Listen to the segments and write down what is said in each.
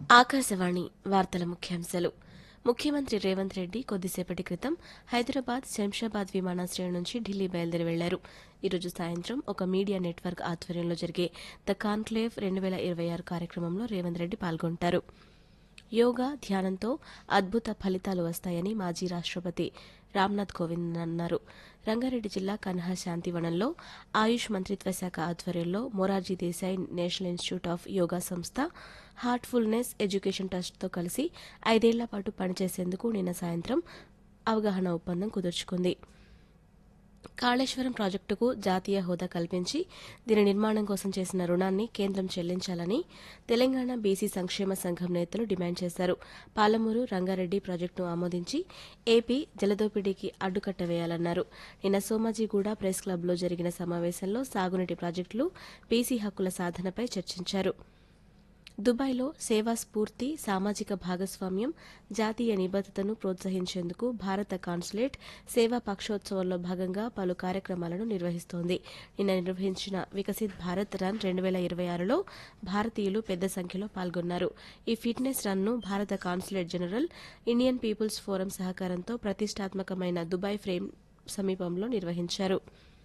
ఆకాశవాణి వార్తల ముఖ్యాంశాలు ముఖ్యమంత్రి రేవంత్ రెడ్డి కొద్దిసేపటి క్రితం హైదరాబాద్ శంషాబాద్ విమానాశ్రయం నుంచి ఢిల్లీ బయలుదేరి వెళ్లారు ఈరోజు సాయంత్రం ఒక మీడియా నెట్వర్క్ ఆధ్వర్యంలో జరిగే ద కాన్క్లేవ్ రెండు వేల ఇరవై ఆరు కార్యక్రమంలో రేవంత్ రెడ్డి పాల్గొంటారు యోగా ధ్యానంతో అద్భుత ఫలితాలు వస్తాయని మాజీ రాష్టపతి రామ్నాథ్ కోవింద్ అన్నారు రంగారెడ్డి జిల్లా కన్హా శాంతివనంలో ఆయుష్ మంత్రిత్వ శాఖ ఆధ్వర్యంలో Morarji Desai national institute of yoga సంస్థ హార్ట్ఫుల్నెస్ ఎడ్యుకేషన్ ట్రస్ట్తో కలిసి ఐదేళ్ల పాటు పనిచేసేందుకు నిన్న సాయంత్రం అవగాహన ఒప్పందం కుదుర్చుకుంది కాళేశ్వరం ప్రాజెక్టుకు జాతీయ హోదా కల్పించి దీని నిర్మాణం కోసం చేసిన రుణాన్ని కేంద్రం చెల్లించాలని తెలంగాణ బీసీ సంక్షేమ సంఘం నేతలు డిమాండ్ చేశారు పాలమూరు రంగారెడ్డి ప్రాజెక్టును ఆమోదించి ఏపీ జలదోపిడీకి అడ్డుకట్ట వేయాలన్నారు నిన్న సోమాజిగూడ ప్రెస్ క్లబ్లో జరిగిన సమావేశంలో సాగునీటి ప్రాజెక్టులు బీసీ హక్కుల సాధనపై చర్చించారు దుబాయ్లో సేవా స్ఫూర్తి సామాజిక భాగస్వామ్యం జాతీయ నిబద్దతను ప్రోత్సహించేందుకు భారత కాన్సులేట్ సేవా పక్షోత్సవంలో భాగంగా పలు కార్యక్రమాలను నిర్వహిస్తోంది నిన్న నిర్వహించిన వికసిత్ భారత్ రన్ రెండు వేల ఇరవై ఆరులో భారతీయులు పెద్ద సంఖ్యలో పాల్గొన్నారు ఈ ఫిట్నెస్ రన్ను భారత consulate general Indian people's forum సహకారంతో ప్రతిష్టాత్మకమైన దుబాయ్ ఫ్రేమ్ సమీపంలో నిర్వహించారు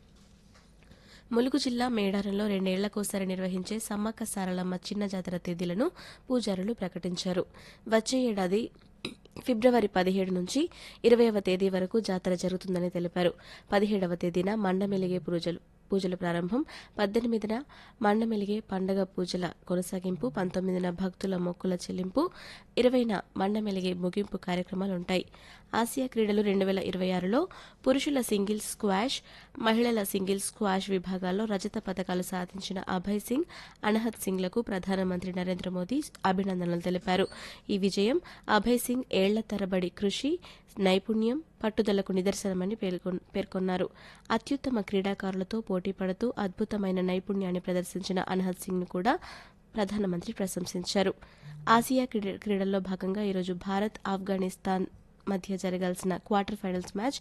ములుగు జిల్లా మేడారంలో రెండేళ్లకోసారి నిర్వహించే సమ్మక్క సారలమ్మ చిన్న జాతర తేదీలను పూజారులు ప్రకటించారు వచ్చే ఏడాది ఫిబ్రవరి పదిహేడు నుంచి ఇరవైవ తేదీ వరకు జాతర జరుగుతుందని తెలిపారు పదిహేడవ తేదీన మండమెలిగే పూజలు పూజల ప్రారంభం పద్దెనిమిదిన మండమెలిగే పండగ పూజల కొనసాగింపు పంతొమ్మిదిన భక్తుల మొక్కుల చెల్లింపు ఇరవైన మండమెలిగే ముగింపు కార్యక్రమాలుంటాయి ఆసియా క్రీడలు రెండు వేల ఇరవై ఆరులో పురుషుల సింగిల్స్ స్క్వాష్ మహిళల సింగిల్స్ స్క్వాష్ విభాగాల్లో రజత పథకాలు సాధించిన అభయ్ సింగ్ అనహత్ సింగ్లకు ప్రధానమంత్రి నరేంద్ర మోదీ అభినందనలు తెలిపారు ఈ విజయం అభయ్ సింగ్ ఏళ్ల తరబడి కృషి నైపుణ్యం పట్టుదలకు నిదర్శనమని పేర్కొన్- పేర్కొన్నారు అత్యుత్తమ క్రీడాకారులతో పోటీ పడుతూ అద్భుతమైన నైపుణ్యాన్ని ప్రదర్శించిన అనహత్ సింగ్ ను కూడా ప్రధానమంత్రి ప్రశంసించారు ఆసియా క్రీడ- క్రీడల్లో భాగంగా ఈరోజు భారత్ ఆఫ్ఘనిస్తాన్ మధ్య జరగాల్సిన క్వార్టర్ ఫైనల్స్ మ్యాచ్